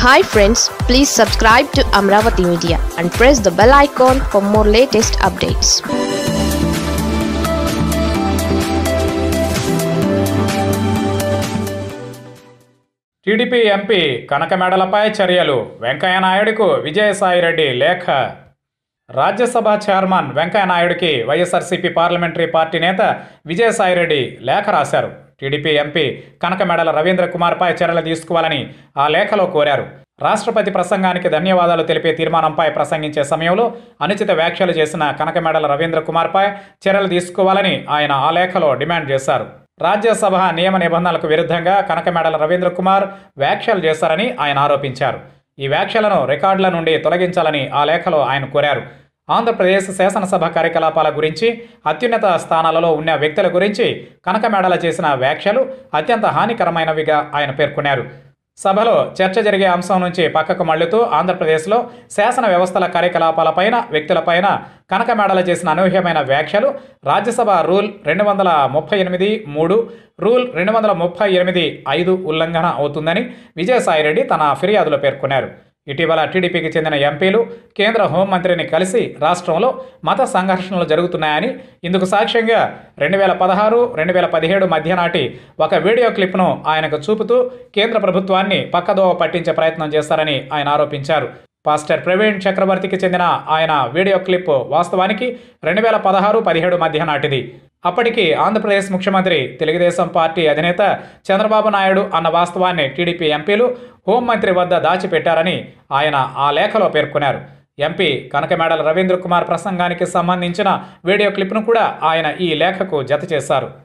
hi friends please subscribe to Amaravati media and press the bell icon for more latest updates TDP MP కనకమేడలపై చర్యలు వెంకయ్యనాయుడుకు విజయసాయిరెడ్డి లేఖ Rajya Sabha chairman వెంకయ్యనాయుడికి YSRCP parliamentary party నేత విజయసాయిరెడ్డి లేఖ రాశారు టీడీపీ ఎంపీ కనకమేడల రవీంద్ర కుమార్పై చర్యలు తీసుకోవాలని ఆ లేఖలో కోరారు రాష్ట్రపతి ప్రసంగానికి ధన్యవాదాలు తెలిపే తీర్మానంపై ప్రసంగించే సమయంలో అనుచిత వ్యాఖ్యలు చేసిన కనకమేడల రవీంద్ర కుమార్పై చర్యలు తీసుకోవాలని ఆయన ఆ లేఖలో డిమాండ్ చేశారు రాజ్యసభ నియమ నిబంధనలకు విరుద్ధంగా కనకమేడల రవీంద్ర కుమార్ వ్యాఖ్యలు చేశారని ఆయన ఆరోపించారు ఈ వ్యాఖ్యలను రికార్డుల నుండి తొలగించాలని ఆ లేఖలో ఆయన కోరారు ఆంధ్రప్రదేశ్ శాసనసభ కార్యకలాపాల గురించి అత్యున్నత స్థానాలలో ఉన్న వ్యక్తుల గురించి కనకమేడల చేసిన వ్యాఖ్యలు అత్యంత హానికరమైనవిగా ఆయన పేర్కొన్నారు సభలో చర్చ జరిగే అంశం నుంచి పక్కకు మళ్లుతూ ఆంధ్రప్రదేశ్లో శాసన వ్యవస్థల కార్యకలాపాలపైన వ్యక్తులపైన కనకమేడల చేసిన అనూహ్యమైన వ్యాఖ్యలు రాజ్యసభ రూల్ రెండు వందల ముప్పై ఎనిమిది మూడు రూల్ రెండు వందల ముప్పై ఎనిమిది ఐదు ఉల్లంఘన అవుతుందని విజయసాయిరెడ్డి తన ఫిర్యాదులో పేర్కొన్నారు ఇటీవల టీడీపీకి చెందిన ఎంపీలు కేంద్ర హోంమంత్రిని కలిసి రాష్ట్రంలో మత సంఘర్షణలు జరుగుతున్నాయని ఇందుకు సాక్ష్యంగా రెండు వేల పదహారు రెండు వేల పదిహేడు మధ్య నాటి ఒక వీడియో క్లిప్ను ఆయనకు చూపుతూ కేంద్ర ప్రభుత్వాన్ని పక్కదోవ పట్టించే ప్రయత్నం చేస్తారని ఆయన ఆరోపించారు పాస్టర్ ప్రవీణ్ చక్రవర్తికి చెందిన ఆయన వీడియో క్లిప్ వాస్తవానికి రెండు వేల పదహారు పదిహేడు మధ్య నాటిది అప్పటికి ఆంధ్రప్రదేశ్ ముఖ్యమంత్రి తెలుగుదేశం పార్టీ అధినేత చంద్రబాబు నాయుడు అన్న వాస్తవాన్ని టీడీపీ ఎంపీలు హోంమంత్రి వద్ద దాచిపెట్టారని ఆయన ఆ లేఖలో పేర్కొన్నారు ఎంపీ కనకమేడల రవీంద్ర కుమార్ ప్రసంగానికి సంబంధించిన వీడియో క్లిప్ను కూడా ఆయన ఈ లేఖకు జత చేశారు